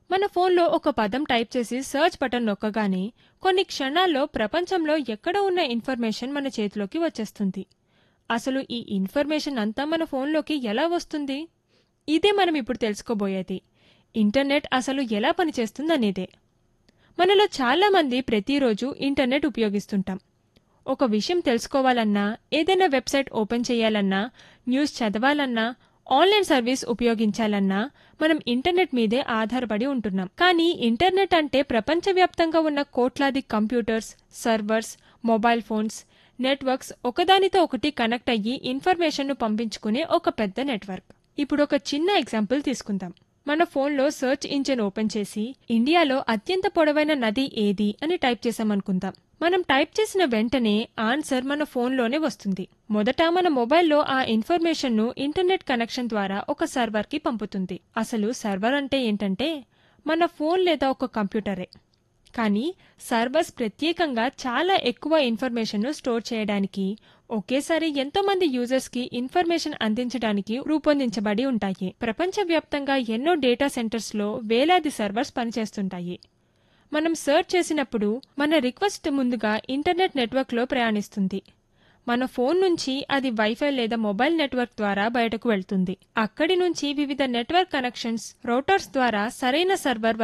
మన ఫోన్లో ఒక పదం టైప్ చేసి సర్చ్ బటన్ నొక్కగానే కొన్ని క్షణాల్లో ప్రపంచంలో ఎక్కడ ఉన్న ఇన్ఫర్మేషన్ మన చేతిలోకి వచ్చేస్తుంది అసలు ఈ ఇన్ఫర్మేషన్ అంతా మన ఫోన్లోకి ఎలా వస్తుంది ఇదే మనం ఇప్పుడు తెలుసుకోబోయేది ఇంటర్నెట్ అసలు ఎలా పనిచేస్తుందనేదే మనలో చాలామంది ప్రతిరోజు ఇంటర్నెట్ ఉపయోగిస్తుంటాం ఒక విషయం తెలుసుకోవాలన్నా ఏదైనా వెబ్సైట్ ఓపెన్ చేయాలన్నా న్యూస్ చదవాలన్నా ఆన్లైన్ సర్వీస్ ఉపయోగించాలన్నా మనం ఇంటర్నెట్ మీదే ఆధారపడి ఉంటున్నాం కానీ ఇంటర్నెట్ అంటే ప్రపంచవ్యాప్తంగా ఉన్న కోట్లాది computers servers mobile phones networks ఒకదానితో ఒకటి కనెక్ట్ అయ్యి ఇన్ఫర్మేషన్ను పంపించుకునే ఒక పెద్ద నెట్వర్క్ ఇప్పుడు ఒక చిన్న ఎగ్జాంపుల్ తీసుకుందాం మన ఫోన్లో సెర్చ్ ఇంజిన్ ఓపెన్ చేసి ఇండియాలో అత్యంత పొడవైన నది ఏది అని టైప్ చేసామనుకుందాం మనం టైప్ చేసిన వెంటనే ఆన్సర్ మన ఫోన్లోనే వస్తుంది మొదట మన మొబైల్లో ఆ ఇన్ఫర్మేషన్ను ఇంటర్నెట్ కనెక్షన్ ద్వారా ఒక సర్వర్కి పంపుతుంది అసలు సర్వర్ అంటే ఏంటంటే మన ఫోన్ లేదా ఒక కంప్యూటరే కానీ సర్వర్స్ ప్రత్యేకంగా చాలా ఎక్కువ ఇన్ఫర్మేషన్ను స్టోర్ చేయడానికి ఒకేసారి ఎంతో మంది యూజర్స్కి ఇన్ఫర్మేషన్ అందించడానికి రూపొందించబడి ఉంటాయి ప్రపంచవ్యాప్తంగా ఎన్నో డేటా సెంటర్స్లో వేలాది సర్వర్స్ పనిచేస్తుంటాయి మనం సెర్చ్ చేసినప్పుడు మన రిక్వెస్ట్ ముందుగా ఇంటర్నెట్ నెట్వర్క్లో ప్రయాణిస్తుంది మన ఫోన్ నుంచి అది వైఫై లేదా మొబైల్ నెట్వర్క్ ద్వారా బయటకు వెళ్తుంది అక్కడి నుంచి వివిధ నెట్వర్క్ కనెక్షన్స్ రౌటర్స్ ద్వారా సరైన సర్వర్